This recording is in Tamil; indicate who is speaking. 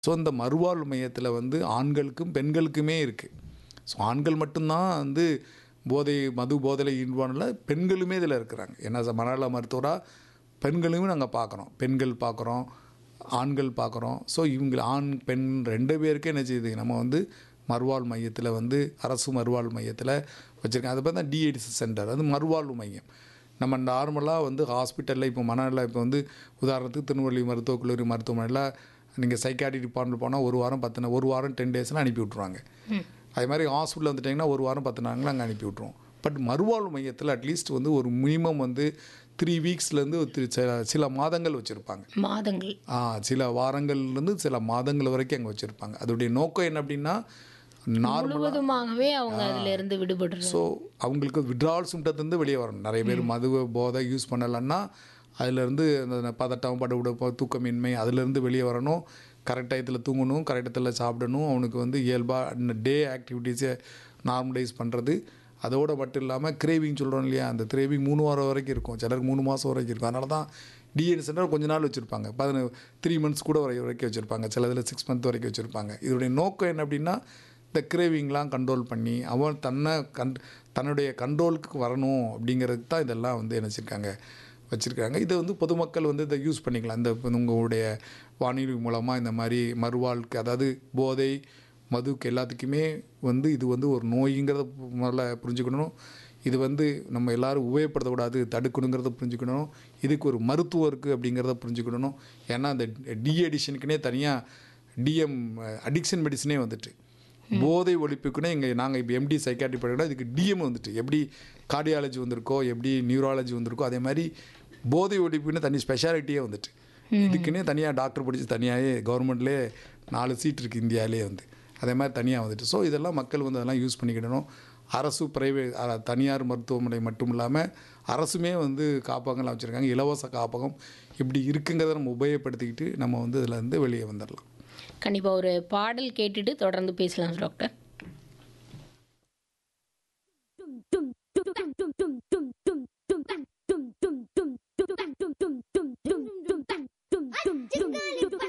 Speaker 1: ஸோ இந்த மறுவாழ்வு மையத்தில் வந்து ஆண்களுக்கும் பெண்களுக்குமே இருக்குது ஸோ ஆண்கள் மட்டும்தான் வந்து போதை மது போதையில் ஈடுபாடில் பெண்களுமே இதில் இருக்கிறாங்க ஏன்னா ச- மனநல மருத்துவராக பெண்களையும் நாங்கள் பார்க்குறோம் பெண்கள் பார்க்குறோம் ஆண்கள் பார்க்குறோம் ஸோ இவங்க ஆண் பெண் ரெண்டு பேருக்கும் என்ன செய்யுது நம்ம வந்து மறுவாழ்வு மையத்தில் வந்து அரசு மறுவாழ்வு மையத்தில் வச்சுருக்கேன் அதை பார்த்தா டிஎடிசி சென்டர் அது மறுவாழ்வு மையம் நம்ம நார்மலாக வந்து ஹாஸ்பிட்டலில் இப்போ மனநல இப்போ வந்து உதாரணத்துக்கு திருநெல்வேலி மருத்துவக் கல்லூரி மருத்துவமனையில் நீங்கள் சைக்காட்ரி டிபார்ட்மெண்ட் போனால் ஒரு வாரம் பத்து நா- ஒரு வாரம் டென் டேஸ்லாம் அனுப்பி விட்ருவாங்க அதே மாதிரி ஹாஸ்பிட்டல் வந்துட்டிங்கன்னா ஒரு வாரம் பத்து நாங்கள் அங்கே அனுப்பி விட்ருவோம் பட் மறுவாழ்வு மையத்தில் அட்லீஸ்ட் வந்து ஒரு மினிமம் வந்து த்ரீ வீக்ஸ்லேருந்து சில சில மாதங்கள் வச்சுருப்பாங்க
Speaker 2: மாதங்கள்
Speaker 1: ஆ சில வாரங்கள்லேருந்து சில மாதங்கள் வரைக்கும் அங்கே வச்சுருப்பாங்க அதோடைய நோக்கம் என்ன அப்படின்னா நார்மல்
Speaker 2: முழுவதுமாகவே அவங்க அதுல இருந்து விடுபடுறது
Speaker 1: ஸோ அவங்களுக்கு விட்ரால் சிம்டத்துலேருந்து வெளியே வரணும் நிறைய பேர் மது போதை யூஸ் பண்ணலைன்னா அதுலேருந்து அந்த பதட்டம் படவிடப்போ தூக்கமின்மை அதுலேருந்து வெளியே வரணும் கரெக்ட் டயத்தில் தூங்கணும் கரெக்ட் டயத்தில் சாப்பிடணும் அவனுக்கு வந்து இயல்பாக டே ஆக்டிவிட்டீஸை நார்மலைஸ் பண்ணுறது அதோட மட்டும் இல்லாமல் கிரேவிங் சொல்கிறோம் இல்லையா அந்த கிரேவிங் மூணு வாரம் வரைக்கும் இருக்கும் சிலருக்கு மூணு மாதம் வரைக்கும் இருக்கும் அதனால தான் டிஎன் சென்டர் கொஞ்ச நாள் வச்சுருப்பாங்க பதின த்ரீ மந்த்ஸ் கூட வரை வரைக்கும் வச்சுருப்பாங்க சில இதில் சிக்ஸ் மந்த் வரைக்கும் வச்சுருப்பாங்க இதோடைய நோக்கம் என்ன அப்படின்னா இந்த கிரேவிங்லாம் கண்ட்ரோல் பண்ணி அவன் தன்னை கண் தன்னுடைய கண்ட்ரோலுக்கு வரணும் அப்படிங்கிறது தான் இதெல்லாம் வந்து என்ன வச்சுருக்காங்க வச்சுருக்காங்க இதை வந்து பொதுமக்கள் வந்து இதை யூஸ் பண்ணிக்கலாம் இந்த இப்ப உங்களுடைய வானொலி மூலமாக இந்த மாதிரி மறுவாழ்க்கை அதாவது போதை மதுக்கு எல்லாத்துக்குமே வந்து இது வந்து ஒரு நோய்ங்கிறத முதல்ல புரிஞ்சுக்கணும் இது வந்து நம்ம எல்லாரும் உபயோகப்படுத்தக்கூடாது தடுக்கணுங்கிறத புரிஞ்சுக்கணும் இதுக்கு ஒரு மருத்துவம் இருக்குது அப்படிங்கிறத புரிஞ்சுக்கணும் ஏன்னா அந்த டி அடிஷனுக்குனே தனியாக டிஎம் அடிக்ஷன் மெடிசனே வந்துட்டு போதை ஒழிப்புக்குன்னே எங்கள் நாங்கள் இப்போ எம்டி சைக்காட்ரி படிக்கிறோம் இதுக்கு டிஎம் வந்துட்டு எப்படி கார்டியாலஜி வந்திருக்கோ எப்படி நியூராலஜி வந்திருக்கோ அதே மாதிரி போதை ஒழிப்புன்னு தனி ஸ்பெஷாலிட்டியே வந்துட்டு இதுக்குன்னே தனியாக டாக்டர் படித்து தனியாகவே கவர்மெண்ட்லேயே நாலு சீட் இருக்குது இந்தியாவிலே வந்து அதே மாதிரி தனியாக வந்துட்டு ஸோ இதெல்லாம் மக்கள் வந்து அதெல்லாம் யூஸ் பண்ணிக்கிடணும் அரசு பிரைவேட் தனியார் மருத்துவமனை மட்டும் இல்லாமல் அரசுமே வந்து காப்பகங்கள்லாம் வச்சுருக்காங்க இலவச காப்பகம் இப்படி இருக்குங்கிறத நம்ம உபயோகப்படுத்திக்கிட்டு நம்ம வந்து இதில் இருந்து வெளியே வந்துடலாம்
Speaker 2: கண்டிப்பா ஒரு பாடல் கேட்டுட்டு தொடர்ந்து பேசலாம் டாக்டர்